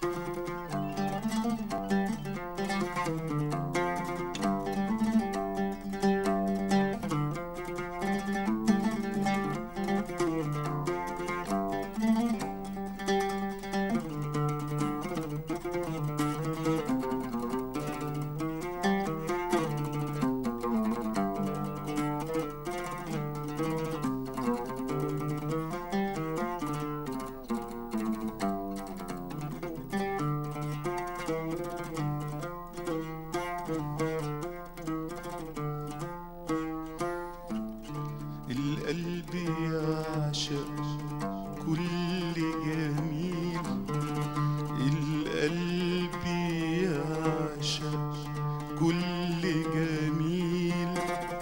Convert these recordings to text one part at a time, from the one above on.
القلب يعشق كل جميل القلب يعشق كل جميل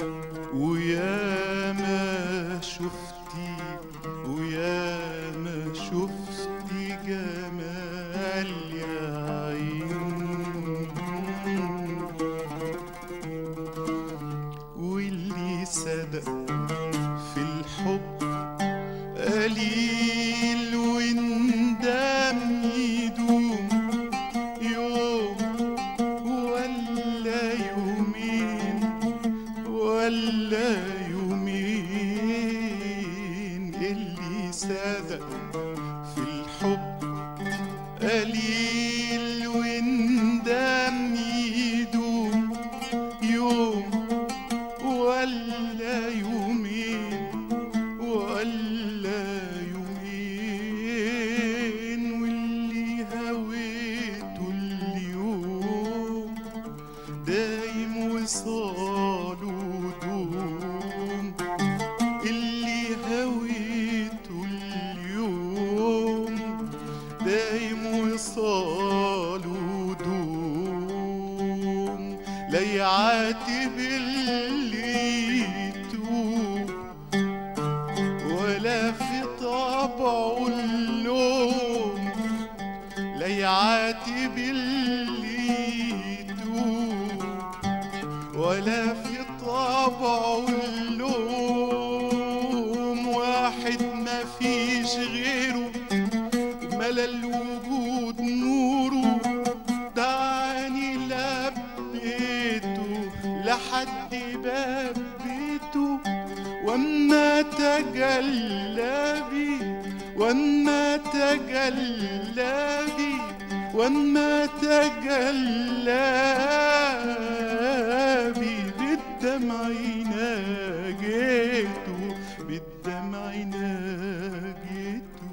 ويا ما شفتي ويا ما شفتي جمال يا عين واللي صدق في الحب قليل وندم يدوم يوم ولا يومين ولا يومين اللي صدق في الحب قليل وندم يدوم يوم ولا يومين ولا يومين واللي هويته اليوم دايم وصاله دوم اللي هويته اليوم دايم وصاله دوم لا يعاتب اللي يتوب ولا في طبعه اللوم لا يعاتب اللي يتوب ولا في طبعه اللوم واحد ما فيش غيره ملا الوجود نوره دعاني لبيته لحد باب بيته واما تجلى بي واما تجلى بي واما تجلى بي بالدمع ناجيته بالدمع ناجيته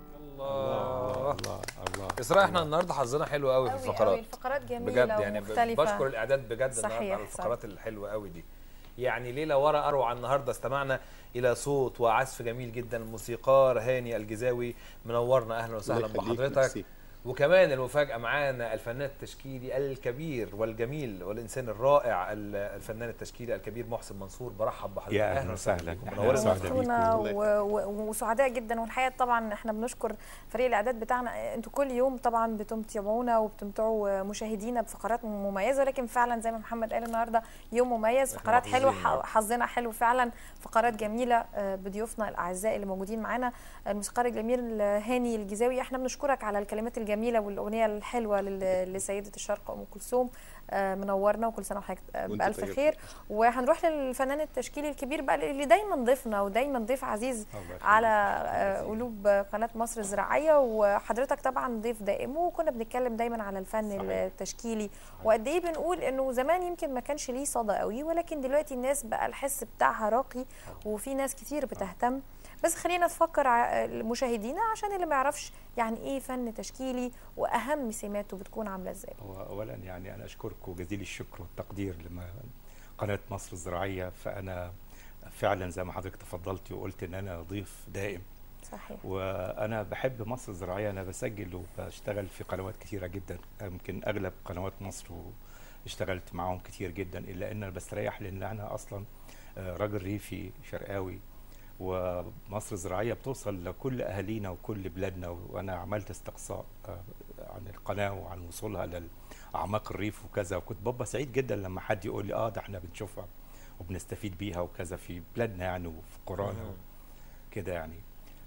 الله الله الله اسراء احنا النهارده حظنا حلو قوي في أوي أوي، الفقرات الفقرات جميلة بجد يعني ب- ومختلفة بشكر الاعداد بجد صحيح، النهارده على صح. الفقرات الحلوه قوي دي يعني ليله ورا اروع النهارده استمعنا الى صوت وعزف جميل جدا الموسيقار هاني الجزاوي منورنا اهلا وسهلا الله يخليك، بحضرتك ميرسي. وكمان المفاجاه معانا الفنان التشكيلي الكبير والجميل والانسان الرائع ال- الفنان التشكيلي الكبير محسن منصور برحب بحضرتك يا أهلا وسهلا. بيك. أهلا منورنا. وسهلا. مفتونة بيكم. و- و- وسعداء جدا والحقيقه طبعا احنا بنشكر فريق الاعداد بتاعنا انتوا كل يوم طبعا بتمتعونا وبتمتعوا مشاهدينا بفقرات مميزه لكن فعلا زي ما محمد قال النهارده يوم مميز إحنا فقرات حلوه محظوظين. ح- حظنا حلو فعلا فقرات جميله آه، بضيوفنا الاعزاء اللي موجودين معانا الموسيقار الجميل هاني الجزاوي احنا بنشكرك على الكلمات الجميله والاغنيه الحلوه لل- لسيده الشرق ام كلثوم آه، منورنا وكل سنه وحضرتك آه، وأنت بالف طيب. خير وهنروح للفنان التشكيلي الكبير بقى اللي دايما ضيفنا ودايما ضيف عزيز الله يخليك. على آه، قلوب قناه مصر الزراعيه وحضرتك طبعا ضيف دائم وكنا بنتكلم دايما على الفن صحيح. التشكيلي وقد ايه بنقول انه زمان يمكن ما كانش ليه صدى قوي ولكن دلوقتي الناس بقى الحس بتاعها راقي وفي ناس كتير بتهتم بس خلينا نفكر ع- مشاهدينا عشان اللي ما يعرفش يعني ايه فن تشكيلي واهم سماته بتكون عامله ازاي هو اولا يعني انا اشكرك وجزيل الشكر والتقدير لما قناه مصر الزراعيه فانا فعلا زي ما حضرتك تفضلتي وقلت ان انا ضيف دائم صحيح وانا بحب مصر الزراعيه انا بسجل وبشتغل في قنوات كتيره جدا يمكن اغلب قنوات مصر اشتغلت معاهم كتير جدا الا ان انا بستريح لان انا اصلا آه، راجل ريفي شرقاوي ومصر الزراعيه بتوصل لكل اهالينا وكل بلادنا وانا عملت استقصاء آه، عن القناه وعن وصولها لاعماق الريف وكذا وكنت ببقى سعيد جدا لما حد يقول لي اه ده احنا بنشوفها وبنستفيد بيها وكذا في بلادنا يعني وفي قرانا مم. كده يعني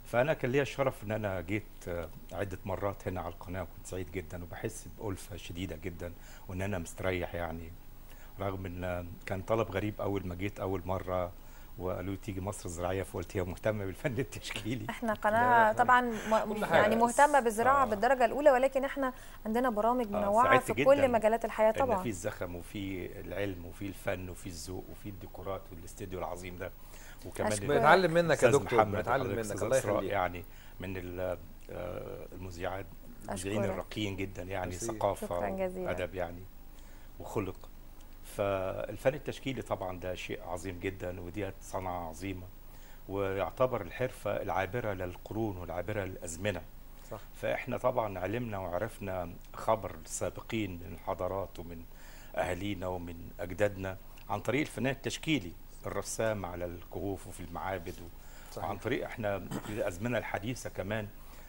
فانا كان ليا الشرف ان انا جيت آه، عده مرات هنا على القناه وكنت سعيد جدا وبحس بألفة شديده جدا وان انا مستريح يعني رغم ان آه، كان طلب غريب اول ما جيت اول مره وقالوا لي تيجي مصر الزراعيه فقلت هي مهتمه بالفن التشكيلي احنا قناه لا، طبعا م- كل حاجة. يعني مهتمه بالزراعه آه. بالدرجه الاولى ولكن احنا عندنا برامج آه، منوعه سعدت في جداً كل مجالات الحياه ان طبعا في الزخم وفي العلم وفي الفن وفي الذوق وفي الديكورات والاستديو العظيم ده وكمان أشكرك. بنتعلم منك يا أستاذ دكتور محمد بنتعلم وحضرتك منك أستاذ الله إسراء يخليك يعني من ال- آه، المذيعات المذيعين أشكرك. الراقيين جدا يعني ميرسي. ثقافه شكراً جزيلاً. وادب يعني وخلق فالفن التشكيلي طبعا ده شيء عظيم جدا ودي صنعه عظيمه ويعتبر الحرفه العابره للقرون والعابره للازمنه صح فاحنا طبعا علمنا وعرفنا خبر السابقين من الحضارات ومن اهالينا ومن اجدادنا عن طريق الفنان التشكيلي الرسام على الكهوف وفي المعابد و... صحيح. وعن طريق احنا في الازمنه الحديثه كمان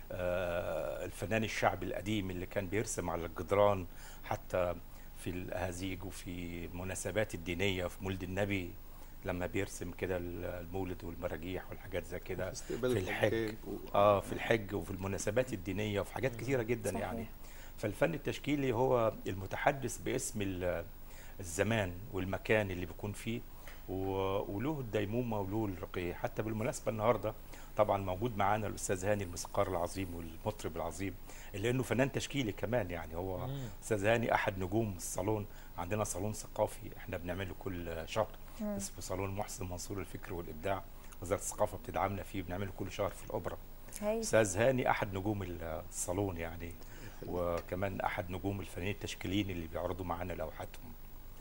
آه، الفنان الشعبي القديم اللي كان بيرسم على الجدران حتى في الاهازيج وفي المناسبات الدينيه في مولد النبي لما بيرسم كده المولد والمراجيح والحاجات زي كده استقبال في الحج الحجاج و- اه في الحج وفي المناسبات الدينيه وفي حاجات كثيره جدا صحيح. يعني فالفن التشكيلي هو المتحدث باسم ال- الزمان والمكان اللي بيكون فيه و- وله الديمومه وله الرقي حتى بالمناسبه النهارده طبعا موجود معانا الاستاذ هاني الموسيقار العظيم والمطرب العظيم اللي انه فنان تشكيلي كمان يعني هو مم. استاذ هاني احد نجوم الصالون عندنا صالون ثقافي احنا بنعمله كل شهر اسمه صالون محسن منصور الفكر والابداع وزاره الثقافه بتدعمنا فيه بنعمله كل شهر في الاوبرا هاي استاذ هاني احد نجوم الصالون يعني وكمان احد نجوم الفنانين التشكيليين اللي بيعرضوا معانا لوحاتهم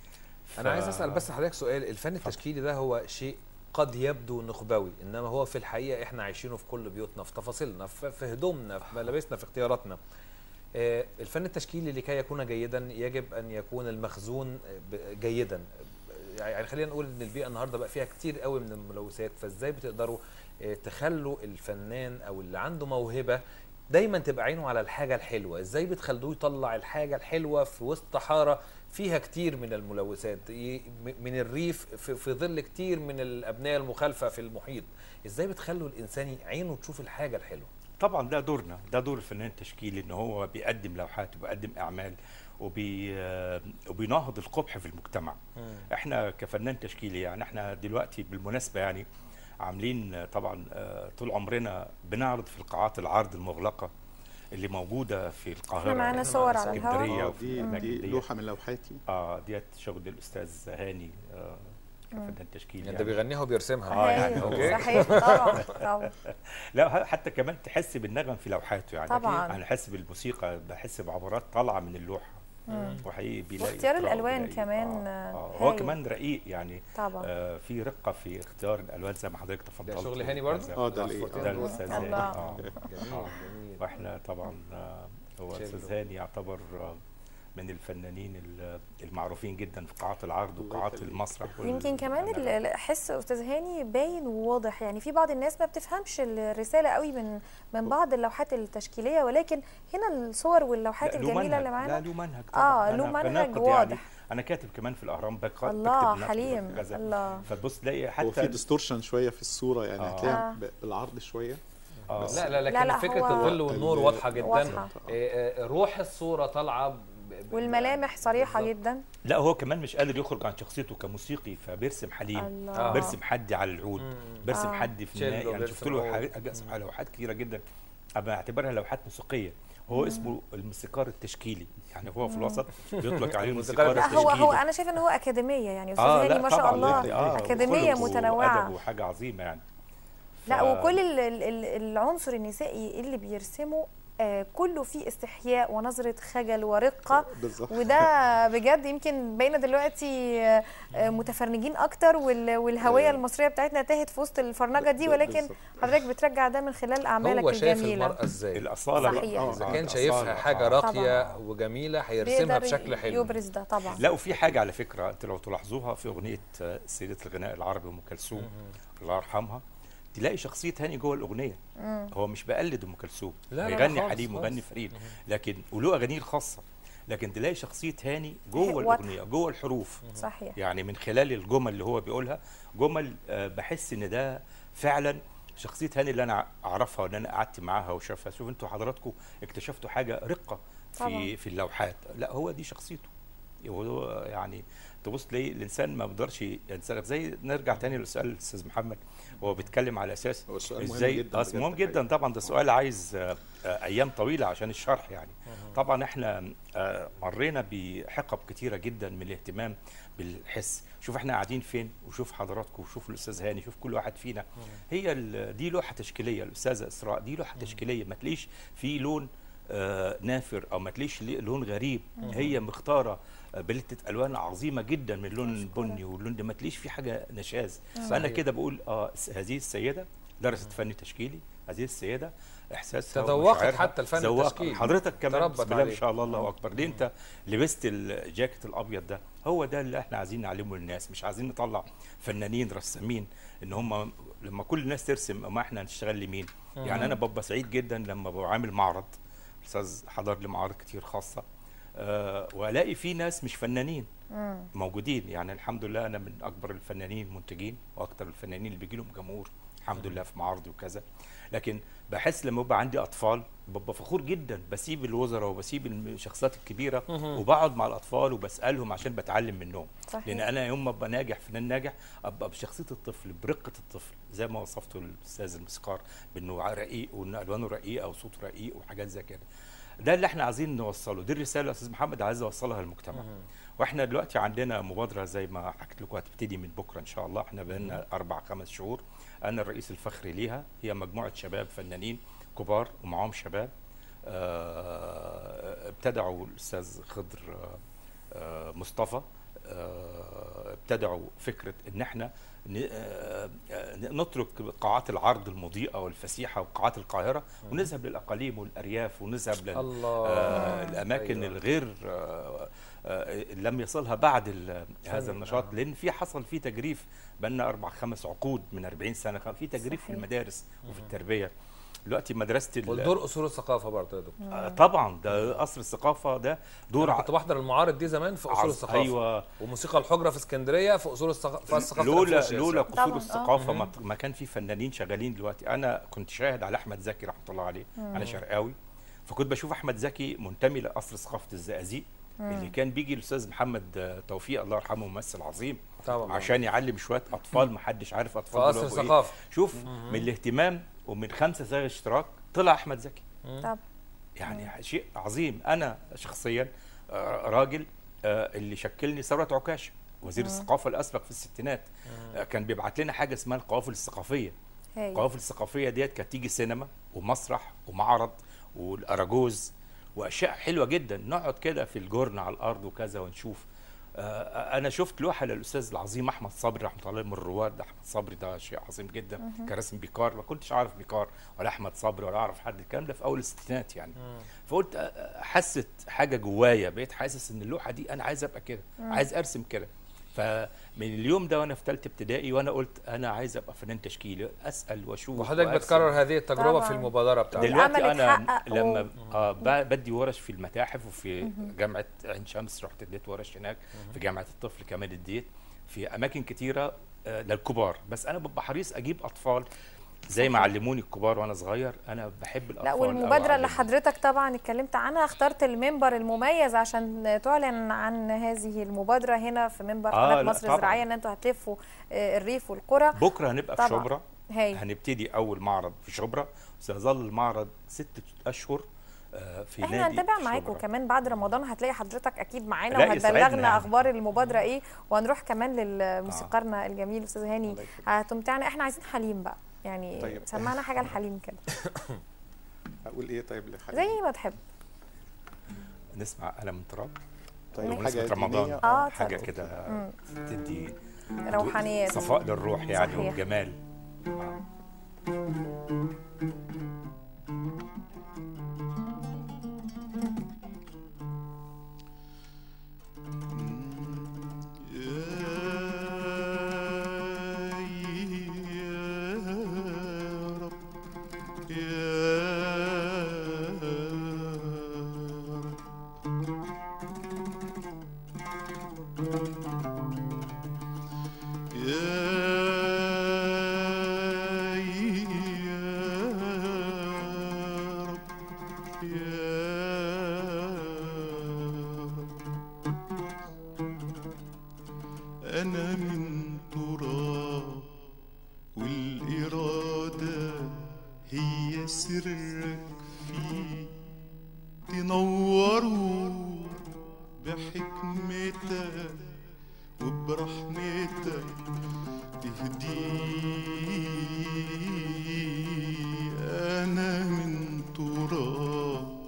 انا ف- عايز اسال بس حضرتك سؤال الفن التشكيلي ده هو شيء قد يبدو نخبوي انما هو في الحقيقه احنا عايشينه في كل بيوتنا في تفاصيلنا في في هدومنا في ملابسنا في اختياراتنا آه، الفن التشكيلي لكي يكون جيدا يجب ان يكون المخزون ب- جيدا يعني خلينا نقول ان البيئه النهارده بقى فيها كتير قوي من الملوثات فازاي بتقدروا آه، تخلوا الفنان او اللي عنده موهبه دايما تبقى عينه على الحاجه الحلوه ازاي بتخلوه يطلع الحاجه الحلوه في وسط حاره فيها كتير من الملوثات ي- م- من الريف في, في ظل كتير من الابناء المخالفه في المحيط ازاي بتخلوا الانسان عينه تشوف الحاجه الحلوه طبعا ده دورنا ده دور الفنان التشكيلي ان هو بيقدم لوحات وبيقدم اعمال وبي آه، وبينهض القبح في المجتمع احنا كفنان تشكيلي يعني احنا دلوقتي بالمناسبه يعني عاملين آه، طبعا آه، طول عمرنا بنعرض في القاعات العرض المغلقه اللي موجوده في القاهره احنا معانا إحنا صور معانا على صور. الهواء اسكندريه آه، وفي دي الأماكن دي ديت. لوحه من لوحاتي اه ديت شغل الاستاذ هاني آه كفنان تشكيلي يعني ده بيغنيها وبيرسمها آه، يعني هاي، أوكي. صحيح طبعا طبعا لا حتى كمان تحس بالنغم في لوحاته يعني طبعاً. انا احس بالموسيقى بحس بعبارات طالعه من اللوحه وحقيقي بيلاقي واختيار اطراء الألوان وبيلاقي- كمان، آه. آه، آه. هو هايل. كمان رقيق يعني طبعا آه في رقه في اختيار الالوان زي ما حضرتك تفضلت شغل هاني برضه؟ اه ده الايه ده الاستاذ هاني الله. آه. جميل آه. جميل واحنا طبعا آه، هو شايف استاذ له. هاني يعتبر آه، من الفنانين ال- المعروفين جدا في قاعات العرض الله وقاعات يخليك. المسرح وال- يمكن كمان والألعاب. ال- ال- حس استاذ هاني باين وواضح يعني في بعض الناس ما بتفهمش الرساله قوي من من بعض اللوحات التشكيليه ولكن هنا الصور واللوحات لا، له الجميله منهج. اللي لا معانا له منهج آه، طبعا له أنا منهج بناقد واضح. يعني انا كاتب كمان في الاهرام بك- بكتب الله لنفسي حليم كذا. الله فتبص تلاقي هو حتى في ديستورشن شويه في الصوره يعني آه. هتلاقيها آه. ب- بالعرض شويه آه. بس- لا لا لكن لا، لا، فكره هو- الظل والنور ال- واضحه جدا واضحة. آه، آه، روح الصوره طالعه ب- ب- والملامح صريحه بالظبط. جدا لا هو كمان مش قادر يخرج عن شخصيته كموسيقي فبيرسم حليم الله آه. بيرسم حد على العود مم. بيرسم آه. حد في تشيلو النهاية يعني بيرسم شفت له عود. حاجات أجس- لوحات كتيره جدا أنا بعتبرها لوحات موسيقيه هو اسمه الموسيقار التشكيلي يعني هو في الوسط بيطلق عليه الموسيقار الموسيقار لا التشكيلي هو هو انا شايفه ان هو اكاديميه يعني استاذ اه هاني لا ما شاء طبعا الله لا، آه، اكاديميه وخلق متنوعه وأدب وحاجه عظيمه يعني ف- لا وكل ال- ال- ال- العنصر النسائي اللي بيرسمه آه، كله فيه استحياء ونظره خجل ورقه بالظبط وده بجد يمكن بقينا دلوقتي آه، آه، متفرنجين اكتر وال- والهويه أيوة. المصريه بتاعتنا تاهت في وسط الفرنجه دي ولكن بالظبط. حضرتك بترجع ده من خلال اعمالك هو شايف الجميله المراه ازاي الاصاله بقى. صحيح. آه، اذا آه، كان الأصالة، شايفها حاجه آه. راقيه طبعاً. وجميله هيرسمها بيقدر بشكل حلو يبرز ده طبعا لا وفي حاجه على فكره انت لو تلاحظوها في اغنيه آه، سيده الغناء العربي ام كلثوم الله يرحمها تلاقي شخصيه هاني جوه الاغنيه هو مش بقلد ام كلثوم لا، لا، لا، بيغني خالص، حليم خالص. ويغني فريد لكن وله اغانيه الخاصه لكن تلاقي شخصيه هاني جوه واضحة. الاغنيه جوه الحروف صحيح يعني من خلال الجمل اللي هو بيقولها جمل آه، بحس ان ده فعلا شخصيه هاني اللي انا اعرفها وان انا قعدت معاها وشافها شوف انتوا حضراتكم اكتشفتوا حاجه رقه طبعاً. في في اللوحات لا هو دي شخصيته هو يعني تبص تلاقي الانسان ما بيقدرش ينسلخ زي نرجع تاني لسؤال الاستاذ محمد هو بيتكلم على اساس هو السؤال مهم ازاي جدا آه، بجد مهم الحقيقة. جدا طبعا ده سؤال عايز آه، آه، ايام طويله عشان الشرح يعني طبعا احنا آه، مرينا بحقب كتيره جدا من الاهتمام بالحس شوف احنا قاعدين فين وشوف حضراتكم وشوف الاستاذ هاني شوف كل واحد فينا هي ال- دي لوحه تشكيليه الاستاذه اسراء دي لوحه تشكيليه ما تلاقيش في لون آه، نافر او ما تلاقيش لي- لون غريب هي مختاره آه، بلتة الوان عظيمه جدا من اللون البني واللون ده ما تلاقيش في حاجه نشاز فانا كده بقول اه س- هذه السيده درست فن تشكيلي هذه السيده احساسها تذوقت ومشاعرها. حتى الفن ذوقت. التشكيلي. حضرتك كمان تربت بسم الله ما عليه. شاء الله الله اكبر ليه انت لبست الجاكيت الابيض ده هو ده اللي احنا عايزين نعلمه للناس مش عايزين نطلع فنانين رسامين ان هم لما كل الناس ترسم ما احنا هنشتغل لمين يعني انا ببقى سعيد جدا لما ببقى عامل معرض الاستاذ حضر لي معارض كتير خاصه أه والاقي في ناس مش فنانين موجودين يعني الحمد لله انا من اكبر الفنانين المنتجين واكثر الفنانين اللي بيجي لهم جمهور الحمد لله في معارضي وكذا لكن بحس لما يبقى عندي اطفال ببقى فخور جدا بسيب الوزراء وبسيب الشخصيات الكبيره وبقعد مع الاطفال وبسالهم عشان بتعلم منهم صحيح. لان انا يوم ما ابقى ناجح فنان ناجح ابقى بشخصيه الطفل برقه الطفل زي ما وصفته الاستاذ الموسيقار بانه رقيق وان الوانه رقيقه وصوته رقيق وحاجات زي كده ده اللي احنا عايزين نوصله دي الرساله اللي استاذ محمد عايز يوصلها للمجتمع واحنا دلوقتي عندنا مبادره زي ما حكيت لكم هتبتدي من بكره ان شاء الله احنا بقالنا اربع خمس شهور انا الرئيس الفخري ليها هي مجموعه شباب فنانين كبار ومعاهم شباب آه، ابتدعوا الاستاذ خضر آه، آه، مصطفى آه، ابتدعوا فكره ان احنا ن- آه، آه، نترك قاعات العرض المضيئه والفسيحه وقاعات القاهره ونذهب للاقاليم والارياف ونذهب لل الله. آه، الاماكن أيوة. الغير آه، آه، لم يصلها بعد ال- هذا النشاط آه. لان في حصل في تجريف بقالنا اربع خمس عقود من 40 سنه كان في تجريف في صحيح. المدارس وفي التربيه دلوقتي مدرسه ال- والدور اصول الثقافه برضه يا دكتور آه، طبعا ده قصر الثقافه ده دور انا كنت بحضر المعارض دي زمان في اصول عظ- الثقافه ايوه وموسيقى الحجره في اسكندريه في اصول الثقافه الثقافه لولا الأنفوشيا. لولا طبعاً، قصور آه. الثقافه ما, ما كان في فنانين شغالين دلوقتي انا كنت شاهد على احمد زكي رحمه الله عليه انا شرقاوي فكنت بشوف احمد زكي منتمي لقصر ثقافه الزقازيق اللي كان بيجي الاستاذ محمد آه، توفيق الله يرحمه ممثل عظيم طبعا عشان يعلم شويه اطفال ما حدش عارف في اطفال قصر دول بقوا إيه. الثقافه شوف من الاهتمام ومن خمسه صاغ اشتراك طلع احمد زكي طب يعني شيء عظيم انا شخصيا آه، راجل آه، اللي شكلني ثروت عكاشه وزير الثقافه الاسبق في الستينات آه، كان بيبعت لنا حاجه اسمها القوافل الثقافيه هاي القوافل الثقافيه ديت كانت تيجي سينما ومسرح ومعرض والاراجوز واشياء حلوه جدا نقعد كده في الجرن على الارض وكذا ونشوف آه، انا شفت لوحه للاستاذ العظيم احمد صبري رحمه الله من الرواد احمد صبري ده شيء عظيم جدا كرسم بيكار ما كنتش اعرف بيكار ولا احمد صبري ولا اعرف حد الكلام ده في اول الستينات يعني فقلت آه، آه، حست حاجه جوايا بقيت حاسس ان اللوحه دي انا عايز ابقى كده عايز ارسم كده فمن اليوم ده وانا في ثالثه ابتدائي وانا قلت انا عايز ابقى فنان تشكيلي اسال واشوف وحضرتك وأرسم. بتكرر هذه التجربه طبعاً. في المبادره بتاعتك الأمل دلوقتي انا اتحقق لما و- آه ب- بدي ورش في المتاحف وفي جامعه عين شمس رحت اديت ورش هناك في جامعه الطفل كمان اديت في اماكن كتيره آه للكبار بس انا ببقى حريص اجيب اطفال زي ما علموني الكبار وانا صغير انا بحب الاطفال لا أوي والمبادره اللي أعلمهم. حضرتك طبعا اتكلمت عنها اخترت المنبر المميز عشان تعلن عن هذه المبادره هنا في منبر آه، قناه لا، مصر طبعاً. الزراعيه ان انتوا هتلفوا آه، الريف والقرى بكره هنبقى في طبعاً. شبرا هاي هنبتدي اول معرض في شبرا سيظل المعرض ست اشهر آه، في احنا نادي هنتابع معاكم شبرا. كمان بعد رمضان هتلاقي حضرتك اكيد معانا لا، يسعدنا وهتبلغنا يعني. اخبار المبادره ايه وهنروح كمان للموسيقارنا الجميل استاذ هاني الله يخليك. هتمتعنا احنا عايزين حليم بقى يعني طيب. سمعنا حاجه الحليم كده اقول ايه طيب لحد زي ما تحب نسمع قلم من تراب طيب بمناسبة حاجه رمضان دينية. آه، حاجه طبعاً. كده مم. تدي روحانيات صفاء للروح يعني صحيح. وجمال آه. يا رب يا رب يا هي سرك فيه تنوروا بحكمتك وبرحمتك تهدي أنا من تراب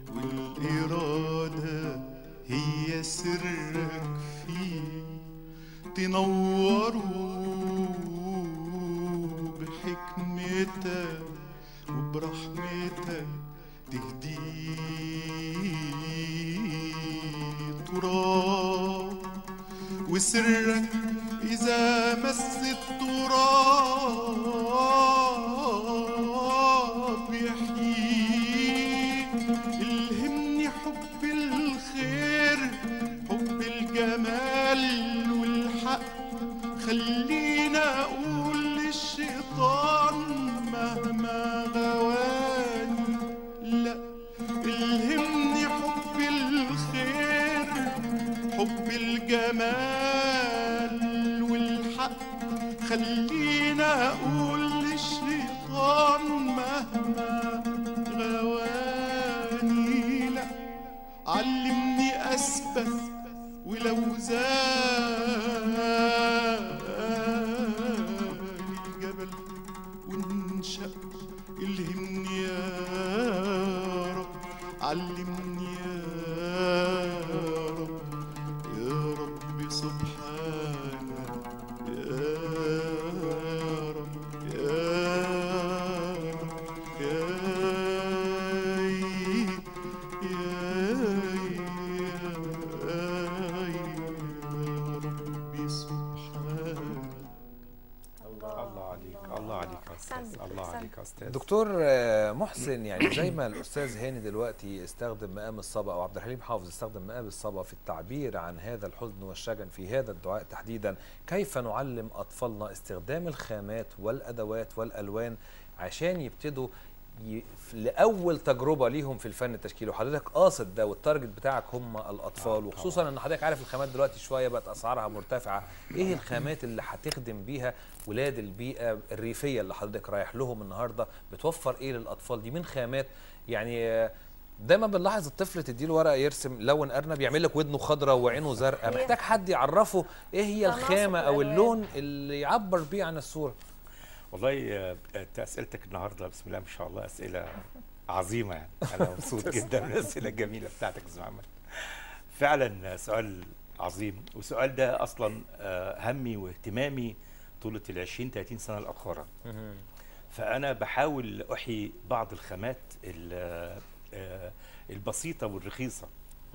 والإرادة هي سرك فيه تنوروا بحكمتك وبرحمتك تهدي تراب وسرك إذا مس التراب يحييك الهمني حب الخير حب الجمال والحق خلينا أقول للشيطان مهما غواني لا الهمني حب الخير حب الجمال والحق خلينا اقول للشيطان مهما غواني لا علمني اثبت ولو زال الجبل وانشق الهمني يا رب علمني يا رب يا رب سبحانك يا رب يا رب يا يا رب سبحانك الله عليك الله عليك يا استاذ أحسنت، الله أحسنت. عليك يا استاذ دكتور آه، محسن يعني زي ما الاستاذ هاني دلوقتي استخدم مقام الصبا او عبد الحليم حافظ استخدم مقام الصبا في التعبير عن هذا الحزن والشجن في هذا الدعاء تحديدا كيف نعلم اطفالنا استخدام الخامات والادوات والالوان عشان يبتدوا ي... لاول تجربه ليهم في الفن التشكيلي وحضرتك قاصد ده والتارجت بتاعك هم الاطفال وخصوصا ان حضرتك عارف الخامات دلوقتي شويه بقت اسعارها مرتفعه ايه الخامات اللي هتخدم بيها ولاد البيئه الريفيه اللي حضرتك رايح لهم النهارده بتوفر ايه للاطفال دي من خامات يعني آه، دايما بنلاحظ الطفل تديله ورقه يرسم لون ارنب يعمل لك ودنه خضراء وعينه زرقاء صحيح. محتاج حد يعرفه ايه هي تناسق الخامه او الألوان. اللون اللي يعبر بيه عن الصوره والله آه، انت اسئلتك النهارده بسم الله ما شاء الله اسئله عظيمه يعني انا مبسوط جدا من الاسئله الجميله بتاعتك يا استاذ محمد فعلا سؤال عظيم والسؤال ده اصلا آه، همي واهتمامي طولة ال 20 30 سنه الاخرى فانا بحاول احيي بعض الخامات ال- آه، البسيطه والرخيصه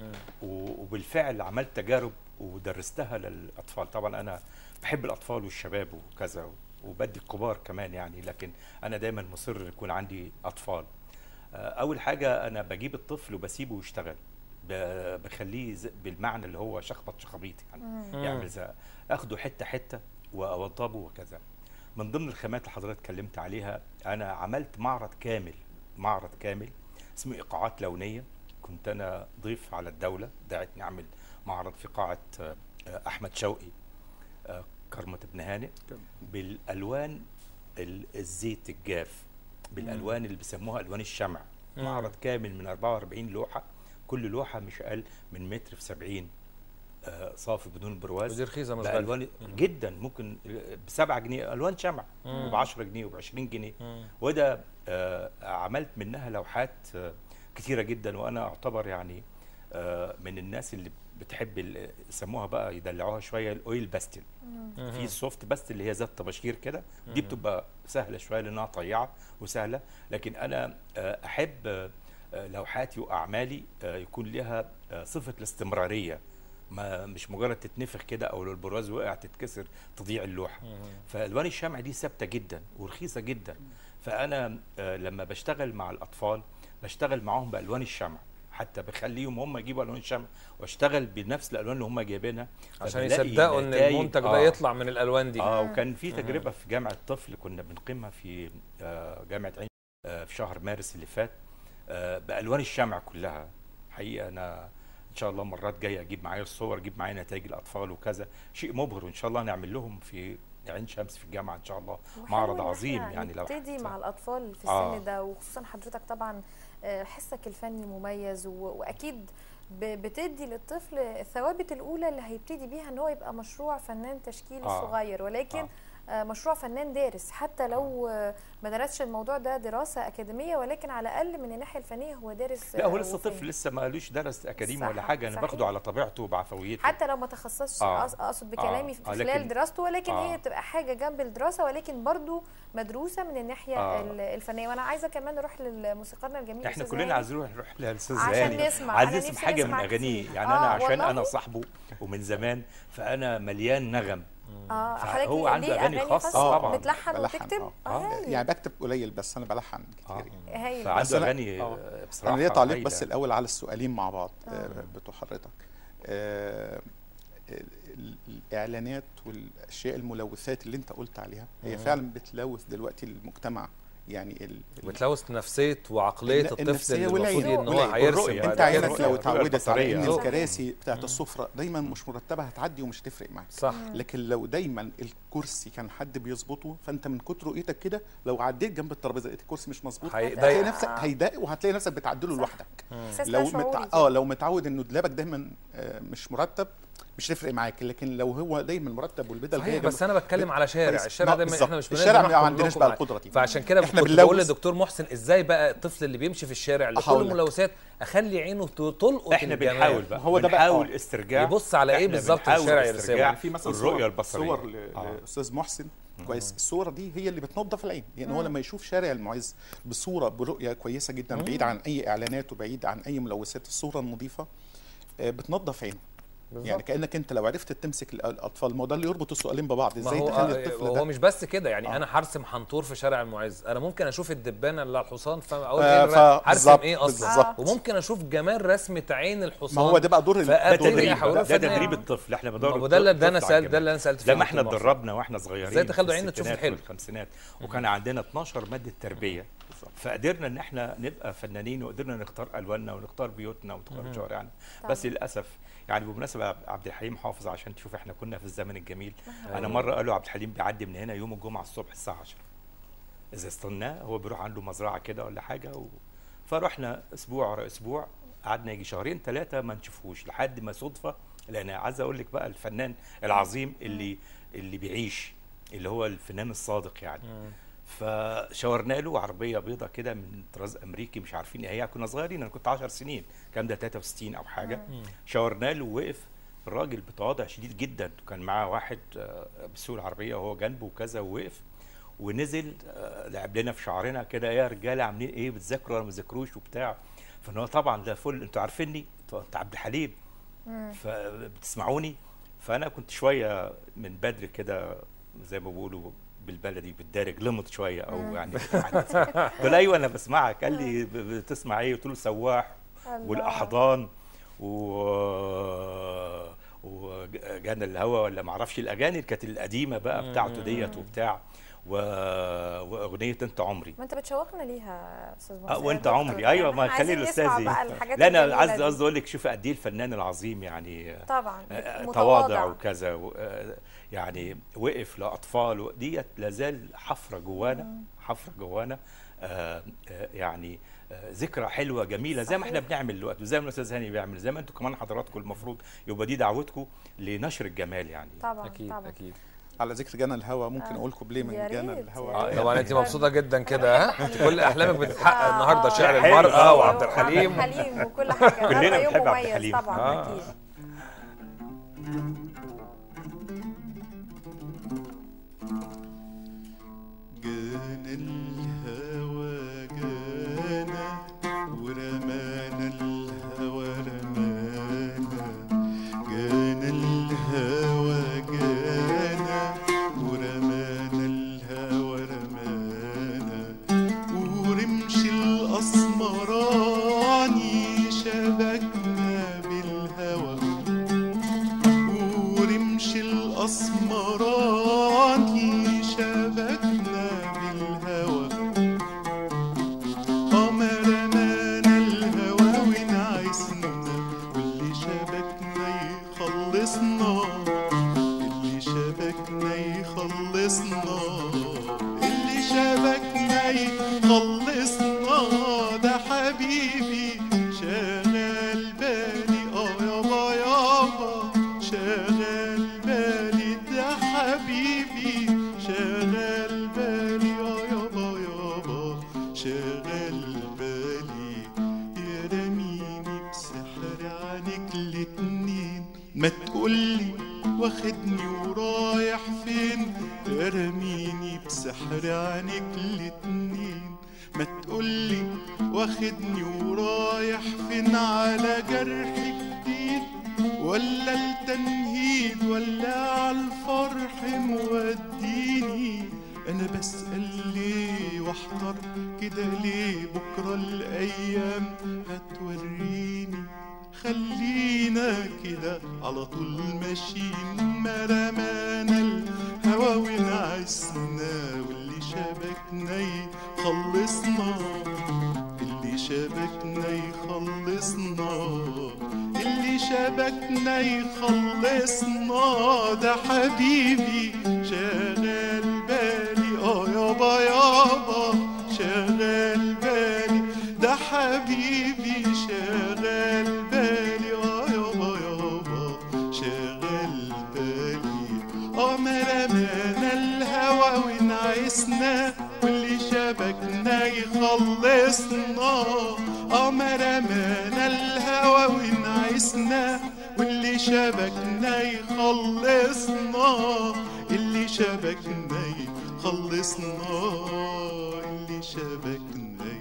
و- وبالفعل عملت تجارب ودرستها للاطفال طبعا انا بحب الاطفال والشباب وكذا وبدي الكبار كمان يعني لكن انا دايما مصر ان يكون عندي اطفال آه، اول حاجه انا بجيب الطفل وبسيبه يشتغل ب- بخليه ز- بالمعنى اللي هو شخبط شخبيط يعني يعمل زي اخده حته حته واوضبه وكذا من ضمن الخامات اللي حضرتك اتكلمت عليها انا عملت معرض كامل معرض كامل اسمه ايقاعات لونيه كنت انا ضيف على الدوله دعتني اعمل معرض في قاعه آه، آه، احمد شوقي آه، كرمة ابن هانئ بالالوان ال- الزيت الجاف بالالوان اللي بيسموها الوان الشمع مم. معرض كامل من 44 لوحه كل لوحه مش اقل من متر في 70 آه، صافي بدون برواز ودي رخيصه مش غاليه بألوان جدا ممكن ب 7 جنيه الوان شمع مم. وب 10 جنيه وب 20 جنيه مم. وده آه، عملت منها لوحات آه، كتيره جدا وانا اعتبر يعني آه، من الناس اللي بتحب ال- يسموها بقى يدلعوها شويه الاويل باستل في السوفت باستل اللي هي ذات طباشير كده دي بتبقى سهله شويه لانها طيعه وسهله لكن انا آه، احب آه، آه، لوحاتي واعمالي آه، يكون لها آه، صفه الاستمراريه ما مش مجرد تتنفخ كده او لو البراز وقع تتكسر تضيع اللوحه فالوان الشمع دي ثابته جدا ورخيصه جدا فانا آه، لما بشتغل مع الاطفال بشتغل معاهم بالوان الشمع حتى بخليهم هم يجيبوا الوان الشمع واشتغل بنفس الالوان اللي هم جايبينها عشان فبلاقي يصدقوا ان نتائج- المنتج ده آه. يطلع من الالوان دي اه وكان في تجربه في جامعه طفل كنا بنقيمها في آه، جامعه عين آه، في شهر مارس اللي فات آه، بالوان الشمع كلها حقيقه انا ان شاء الله مرات جايه اجيب معايا الصور اجيب معايا نتائج الاطفال وكذا شيء مبهر وان شاء الله نعمل لهم في عين شمس في الجامعه ان شاء الله وحلو معرض إن عظيم إحنا يعني لو نبتدي حتى- مع الاطفال في آه. السن ده وخصوصا حضرتك طبعا آه، حسك الفني مميز و- واكيد ب- بتدي للطفل الثوابت الاولى اللي هيبتدي بيها ان هو يبقى مشروع فنان تشكيلي آه. صغير ولكن آه. آه، مشروع فنان دارس حتى لو آه، ما درسش الموضوع ده دراسه اكاديميه ولكن على الاقل من الناحيه الفنيه هو دارس لا هو آه، لسه وفاهم. طفل لسه ما قالوش درس اكاديمي صح، ولا حاجه انا صحيح. باخده على طبيعته وبعفويته حتى لو ما تخصصش آه. أقص- اقصد بكلامي في آه، خلال لكن- دراسته ولكن آه. هي بتبقى حاجه جنب الدراسه ولكن برضو مدروسه من الناحيه آه. ال- الفنيه وانا عايزه كمان نروح للموسيقارنا الجميل احنا أستاذ كلنا هاني. عايزين نروح نروح للاستاذ عشان هاني نسمع. عايز أنا نسمع نفسي حاجه من نسمع اغانيه كتير. يعني آه، انا عشان والله؟ انا صاحبه ومن زمان فانا مليان نغم اه فهو حضرتك ليه- عنده ليه أغاني خاصة آه، طبعاً. بتلحن بلحن، وتكتب آه. اه آه. هايل يعني بكتب قليل بس انا بلحن كتير يعني. هايل بس فعنده أنا- اغاني آه. آه، بصراحه انا ليا تعليق هايلة. بس الاول على السؤالين مع بعض آه، بتوع حضرتك آه، ال- الاعلانات والاشياء الملوثات اللي انت قلت عليها هي فعلا بتلوث دلوقتي المجتمع يعني ال- ال- بتلوث نفسيه وعقليه الن- الطفل النفسية اللي المفروض والعين. ان هو والعين. هيرسم والرؤية. بعد انت كده. عينك الرؤية لو البصرية. اتعودت على ان صح. الكراسي بتاعت السفره دايما مش مرتبه هتعدي ومش هتفرق معاك صح لكن لو دايما الكرسي كان حد بيظبطه فانت من كتر رؤيتك كده لو عديت جنب الترابيزه لقيت الكرسي مش مظبوط هيضايق. هتلاقي نفسك هيضايق وهتلاقي نفسك بتعدله صح. لوحدك احساس لو لا شعوري متع... اه لو متعود انه دولابك دايما آه، مش مرتب مش تفرق معاك لكن لو هو دايما مرتب والبدل صحيح جايه بس انا بتكلم على شارع كويس. الشارع ما- ده بالظبط. احنا مش بنقدر الشارع ما نحكم عندناش لكم بقى عليه. القدره دي فعشان كده إحنا كنت بنلوث. بقول لدكتور محسن ازاي بقى الطفل اللي بيمشي في الشارع اللي هقول كله لك. ملوثات اخلي عينه ت- تلقط احنا الجمال. بنحاول بقى هو ده بقى- بنحاول آه. استرجاع يبص على ايه إحنا بالظبط بنحاول الشارع استرجاع يرسمه يعني في مثلا الرؤيه صور- البصريه صور ل- آه. لاستاذ محسن كويس الصوره دي هي اللي بتنظف العين يعني هو لما يشوف شارع المعز بصوره برؤيه كويسه جدا بعيد عن اي اعلانات وبعيد عن اي ملوثات الصوره النظيفه آه، بتنظف عينه يعني كانك انت لو عرفت تمسك الأ- الاطفال ما هو ده اللي يربط السؤالين ببعض ما ازاي هو تخلي آه، الطفل هو ده مش بس كده يعني آه. انا هرسم حنطور في شارع المعز انا ممكن اشوف الدبانه اللي على الحصان فاقول آه، ايه الر- ف- هرسم بالظبط، ايه اصلا بالظبط. وممكن اشوف جمال رسمه عين الحصان ما هو ده بقى دور ال- ده فأبتدي تدريب أحوله ده فنان. تدريب الطفل احنا ما بدور هو ده اللي ده انا الطفل على سالت ده اللي انا سالت فيه زي ما احنا دكتور محسن. اتدربنا واحنا صغيرين ازاي تخلوا في عين تشوف الستينات الحلو؟ والخمسينات وكان عندنا 12 ماده تربيه فقدرنا ان احنا نبقى فنانين وقدرنا نختار الواننا ونختار بيوتنا ونختار شوارعنا بس للاسف يعني بمناسبه عبد الحليم حافظ عشان تشوف احنا كنا في الزمن الجميل انا مره قالوا عبد الحليم بيعدي من هنا يوم الجمعه الصبح الساعه 10 اذا استناه هو بيروح عنده مزرعه كده ولا حاجه و... فرحنا اسبوع ورا اسبوع قعدنا يجي شهرين ثلاثه ما نشوفوش لحد ما صدفه لان عايز اقول لك بقى الفنان العظيم اللي اللي بيعيش اللي هو الفنان الصادق يعني فشاورنا له عربيه بيضه كده من طراز امريكي مش عارفين ايه هي كنا صغيرين انا كنت 10 سنين الكلام ده 63 او حاجه شاورنا له ووقف الراجل بتواضع شديد جدا كان معاه واحد آه، بيسوق العربيه وهو جنبه وكذا ووقف ونزل آه، لعب لنا في شعرنا كده يا رجاله عاملين ايه بتذاكروا ولا ما بتذاكروش وبتاع فان هو طبعا ده فل انتوا عارفيني انتوا أنت عبد الحليم فبتسمعوني فانا كنت شويه من بدري كده زي ما بيقولوا بالبلدي بالدارج لمط شويه او يعني قلت له ايوه انا بسمعك قال لي ب- بتسمع ايه قلت له سواح والاحضان و وجانا الهوى ولا ما اعرفش الاغاني اللي كانت القديمه بقى بتاعته ديت وبتاع و... واغنيه انت عمري ما انت بتشوقنا ليها يا استاذ اه محسن وانت دكتور. عمري ايوه ما إحنا خلي عايزين الاستاذ نسمع ي- بقى الحاجات لا انا الجميلة عايز دي. قصدي اقول لك شوف قد ايه الفنان العظيم يعني طبعا آه، متواضع. تواضع وكذا و- آه، يعني وقف لاطفال و- ديت لازال حفره جوانا حفره جوانا آه، آه، يعني آه، ذكرى حلوه جميله زي ما احنا صحيح. بنعمل دلوقتي وزي ما الاستاذ هاني بيعمل زي ما انتم كمان حضراتكم المفروض يبقى دي دعوتكم لنشر الجمال يعني طبعا اكيد طبعا اكيد على ذكر جنى الهوى ممكن آه. اقول كوبليه من يا جنى ريت، الهوى يا ريت. طبعا انت مبسوطه جدا كده ها انت كل احلامك بتتحقق آه، النهارده آه. شعر حلو. المراه آه، وعبد وعبد الحليم الحليم وكل حاجه كلنا النهارده يوم بنحب عبد مميز الحليم. طبعا آه. اكيد جانا الهوى جانا ورمانا الهوى رمانا جانا الهوى جانا ورمانا الهوى رمانا ورمش الأسمراني شبكنا بالهوى شغل بالي يا رميني بسحر عنك الاتنين ما تقولي واخدني ورايح فين يا رميني بسحر عنك الاتنين ما تقولي واخدني ورايح فين على جرح جديد ولا التنهيد ولا عالفرح موديني انا بسأل ليه واحضر كده ليه بكرة الايام هتوريني خلينا كده على طول ماشيين ما رمانا الهوا ونعسنا واللي شبكنا يخلصنا اللي شبكنا يخلصنا اللي شبكنا يخلصنا ده حبيبي شغال بالي اه يابا يابا شغال بالي ده حبيبي شغال بالي اه يابا يابا شغال بالي اه ما رمانا الهوى ونعسنا واللي شبكنا يخلصنا اه ما رمانا الهوى ونعسنا واللي شبكنا يخلصنا اللي شبكنا يخلصنا اللي شبكنا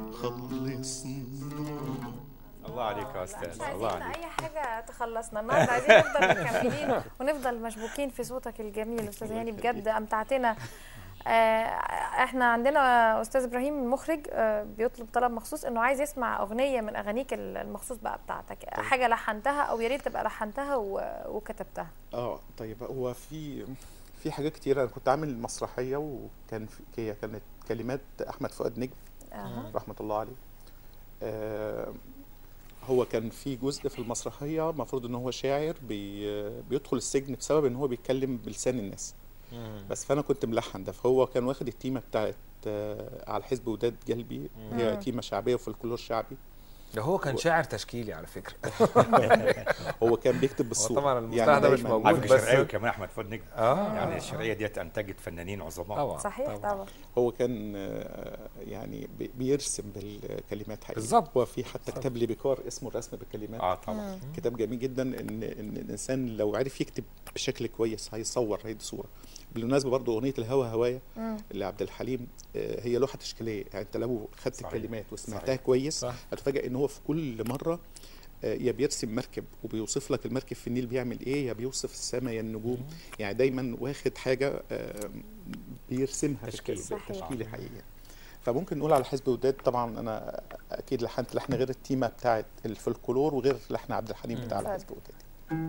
يخلصنا الله عليك يا مش استاذ عايزين الله عليك اي حاجه تخلصنا النهارده عايزين نفضل مكملين ونفضل مشبوكين في صوتك الجميل استاذ هاني بجد امتعتنا آه، احنا عندنا استاذ ابراهيم المخرج آه، بيطلب طلب مخصوص انه عايز يسمع اغنيه من اغانيك المخصوص بقى بتاعتك حاجه لحنتها او يا ريت تبقى لحنتها و- وكتبتها اه طيب هو في في حاجات كتيرة أنا كنت عامل مسرحية وكان في هي كانت كلمات أحمد فؤاد نجم أها. رحمة الله عليه آه هو كان في جزء في المسرحية المفروض إن هو شاعر بي بيدخل السجن بسبب إن هو بيتكلم بلسان الناس بس فأنا كنت ملحن ده فهو كان واخد التيمة بتاعت آه على الحزب وداد قلبي هي مم. تيمة شعبية وفولكلور شعبي ده هو كان شاعر تشكيلي على فكره هو كان بيكتب هو بالصوت طبعا المصطلح ده مش دايماً- موجود على فكره بس شرقاوي كمان احمد فؤاد نجم اه يعني الشرقيه ديت انتجت فنانين عظماء طبعا صحيح طبعا هو كان آه، يعني بي- بيرسم بالكلمات حقيقي بالظبط. هو في حتى كتاب ليبيكار اسمه الرسم بالكلمات اه طبعا كتاب جميل جدا ان ان الانسان لو عرف يكتب بشكل كويس هيصور هيدي صوره بالمناسبه برضو اغنيه الهوى هوايا مم. لعبد الحليم آه، هي لوحه تشكيليه يعني انت لو خدت صحيح. الكلمات وسمعتها صحيح. كويس صح. هتفاجئ ان هو في كل مره آه، يا بيرسم مركب وبيوصف لك المركب في النيل بيعمل ايه يا بيوصف السماء يا النجوم يعني دايما واخد حاجه آه، بيرسمها تشكيل. بشكل صحيح. تشكيلي حقيقي فممكن نقول على حزب وداد طبعا انا اكيد لحنت لحن غير التيمه بتاعت الفلكلور وغير لحن عبد الحليم بتاع اتفضل. حزب وداد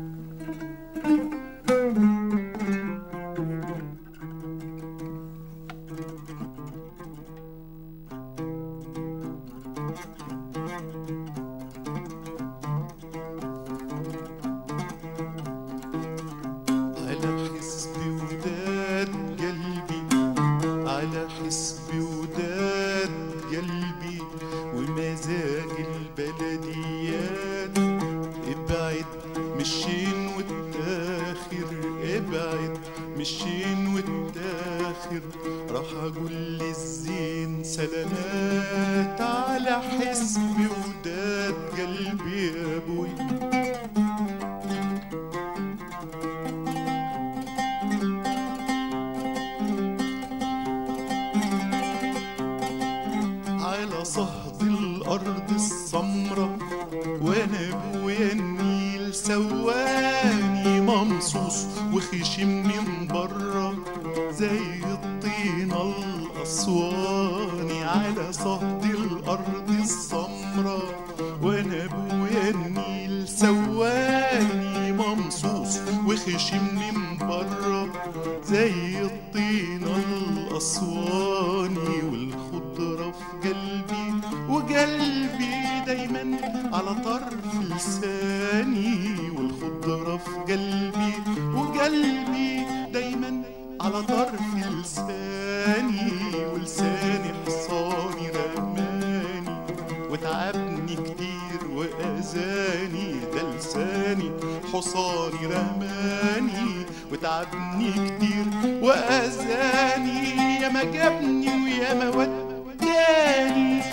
على حسب وداد قلبي على حسب وداد قلبي ومزاج البلديات ابعد مشين والتاخر ابعد مشين والتاخر راح اقول للزين سلامات على حسب وداد قلبي يا ابوي على صهد الأرض السمرة وأنا أبويا النيل سواني ممصوص وخشم من برا زي الطينة الأسواني على صهد الأرض السمرة وأنا أبويا النيل سواني ممصوص وخشم من برا زي الطينة الأسواني والخضرة في قلبي وقلبي دايما على طرف لساني والخضرة في قلبي وقلبي دايما على طرف لساني ولساني حصاني رماني وتعبني كتير وأذاني ده لساني حصاني رماني وتعبني كتير وأذاني يا ما جابني ويا ما وداني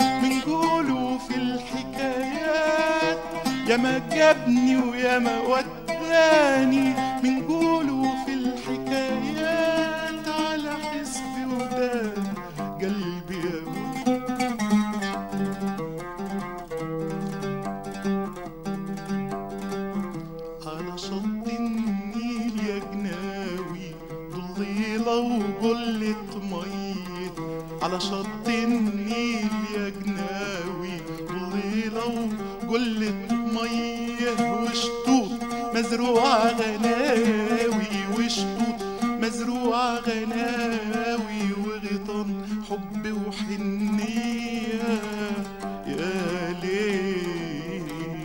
ياما جابني وياما وداني من قوله في الحكايات على حسبي وداني قلبي يا ابوي على شط النيل يا جناوي ضليلة وجلة مية على شط النيل يا جناوي ضليلة وجلة مية وشطوط مزروعة غناوي وشطوط مزروعة غناوي وغيطان حب وحنية يا ليل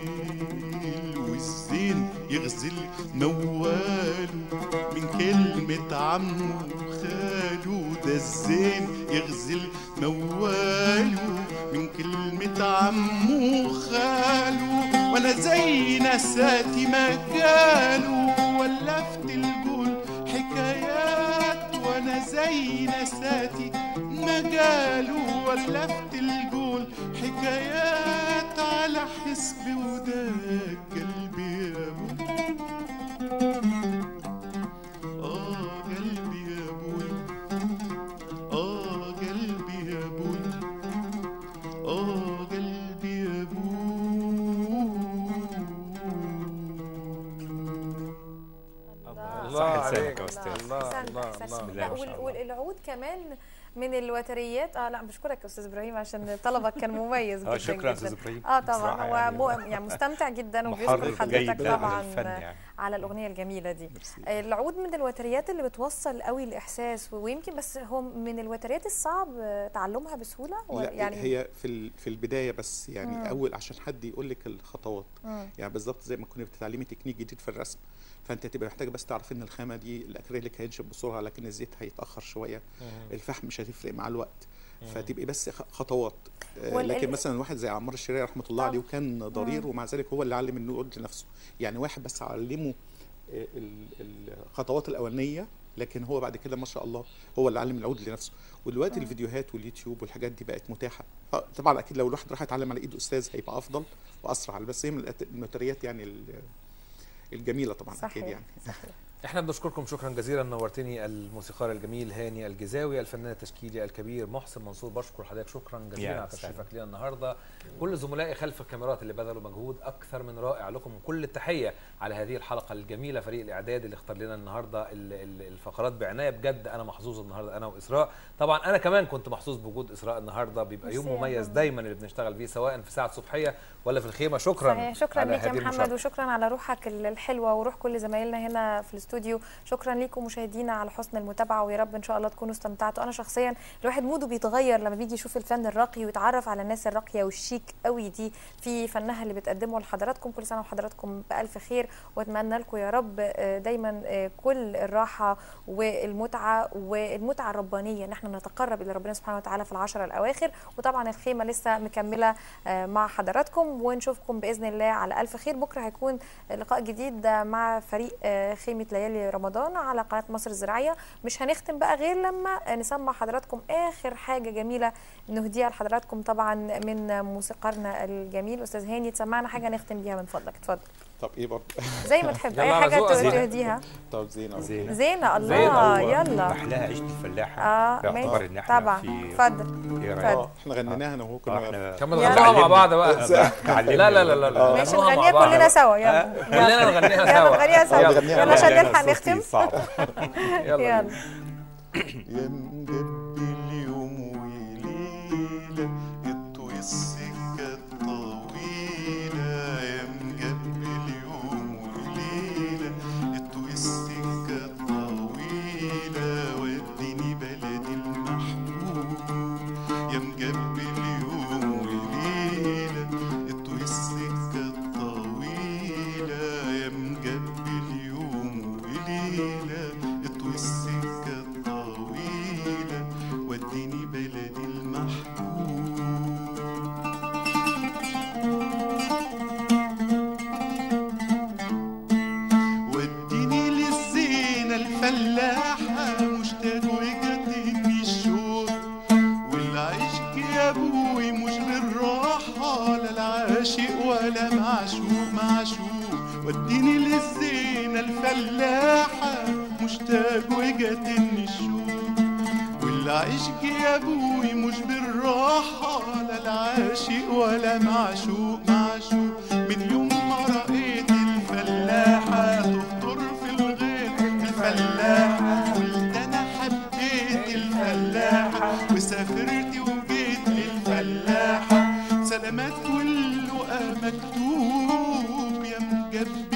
والزين يغزل مواله من كلمة عمه وخاله ده الزين يغزل مواله من كلمة عمه وخاله وانا زي نساتي مجاله ولفت الجول حكايات وانا زي نساتي مجاله ولفت الجول حكايات على حسبي وداك قلبي يا ابوي اه قلبي يا ابوي اه قلبي يا ابوي اه قلبي يا الله صح لسانك عليك. يا استاذ الله أحسنت، الله أحسنت. الله الله لا ما شاء وال- الله. والعود كمان من الوتريات اه لا بشكرك يا استاذ ابراهيم عشان طلبك كان مميز جدا اه شكرا جدا استاذ ابراهيم اه بصراحة طبعا هو يعني مو يعني مستمتع جدا وبيشكر محرك حضرتك جيد طبعا للفن يعني على الاغنيه الجميله دي ميرسي. آه، العود من الوتريات اللي بتوصل قوي الاحساس ويمكن بس هو من الوتريات الصعب آه، تعلمها بسهوله لا يعني هي في ال- في البدايه بس يعني مم. اول عشان حد يقول لك الخطوات مم. يعني بالظبط زي ما كنت بتتعلمي تكنيك جديد في الرسم فانت تبقى محتاجه بس تعرف ان الخامه دي الاكريليك هينشف بسرعه لكن الزيت هيتاخر شويه الفحم مش هتفرق مع الوقت فتبقي بس خ- خطوات آه، وال- لكن ال- مثلا واحد زي عمار الشريعي رحمه الله طبعا. عليه وكان ضرير ومع ذلك هو اللي علم النقود لنفسه يعني واحد بس علمه آه، ال- الخطوات الاولانيه لكن هو بعد كده ما شاء الله هو اللي علم العود لنفسه ودلوقتي الفيديوهات واليوتيوب والحاجات دي بقت متاحه آه، طبعا اكيد لو الواحد راح يتعلم على ايد استاذ هيبقى افضل واسرع بس هي من الأت- النوتريات يعني ال- الجميله طبعا اكيد صحيح يعني صحيح احنا بنشكركم شكرا جزيلا نورتني الموسيقار الجميل هاني الجزاوي الفنان التشكيلي الكبير محسن منصور بشكر حضرتك شكرا جزيلا يا على سلام. تشريفك لينا النهارده كل زملائي خلف الكاميرات اللي بذلوا مجهود اكثر من رائع لكم كل التحيه على هذه الحلقه الجميله فريق الاعداد اللي اختار لنا النهارده ال- ال- الفقرات بعنايه بجد انا محظوظ النهارده انا واسراء طبعا انا كمان كنت محظوظ بوجود اسراء النهارده بيبقى يوم ميرسي يا مميز محمد. دايما اللي بنشتغل فيه سواء في ساعه صبحيه ولا في الخيمه شكرا صحيح شكرا على ليك يا هذه محمد المشاركة. وشكرا على روحك ال- الحلوه وروح كل زمايلنا هنا في الاستوديو شكرا ليكم مشاهدينا على حسن المتابعه ويا رب ان شاء الله تكونوا استمتعتوا انا شخصيا الواحد موده بيتغير لما بيجي يشوف الفن الراقي ويتعرف على الناس الراقيه والشيك قوي دي في فنها اللي بتقدمه لحضراتكم كل سنه وحضراتكم بالف خير واتمنى لكم يا رب آه، دايما آه، كل الراحه والمتعه والمتعه الربانيه ان احنا نتقرب الى ربنا سبحانه وتعالى في العشره الاواخر وطبعا الخيمه لسه مكمله آه، مع حضراتكم ونشوفكم باذن الله على الف خير بكره هيكون لقاء جديد مع فريق آه، خيمه ليالي رمضان على قناه مصر الزراعيه مش هنختم بقى غير لما نسمع حضراتكم اخر حاجه جميله نهديها لحضراتكم طبعا من موسيقارنا الجميل استاذ هاني تسمعنا حاجه نختم بيها من فضلك اتفضل طب ايه برضه زي ما تحب يلا اي على حاجه ذوقك. تهديها طب زين زين زينه الله زينة. يلا احلاها عيش الفلاحه اه باعتبار ماشي ان احنا طبعا في اتفضل إيه رأيك؟ اتفضل. اه احنا غنيناها انا وهو آه، كنا احنا كمان يلا. نغنوها مع بعض بقى تعلمنا لا لا لا لا لا ماشي نغنوها مع نغنيها بعض. كلنا سوا يلا كلنا نغنيها يلا سوا نغنيها سوا يلا. نغنيها يلا عشان لا، لا، نلحق صوتي نختم صعب يلا يلا يا مجبل يوم وليلة اطوي السكة الطويلة يا مجبل يوم وليلة اطوي السكة الطويلة وديني بلدي المحبوب يا مجبل يوم وليلة اطوي السكة الطويلة يا مجبل يوم وليلة اطوي السكة الطويلة وديني بلدي المحبوب وديني للزينة الفلاحة مشتاق وجاتني الشوق والعشق يا ابوي مش للراحة لا العاشق ولا معشوق معشوق وديني للزينة الفلاحة مشتاق وجاتني الشوق والعشق يا ابوي مش بالراحة لا العاشق ولا معشوق معشوق من يوم ما رأيت الفلاحة تخطر في الغيط الفلاحة قلت أنا حبيت الفلاحة وسافرت وجيت للفلاحة سلامات واللقا مكتوب يا مجبي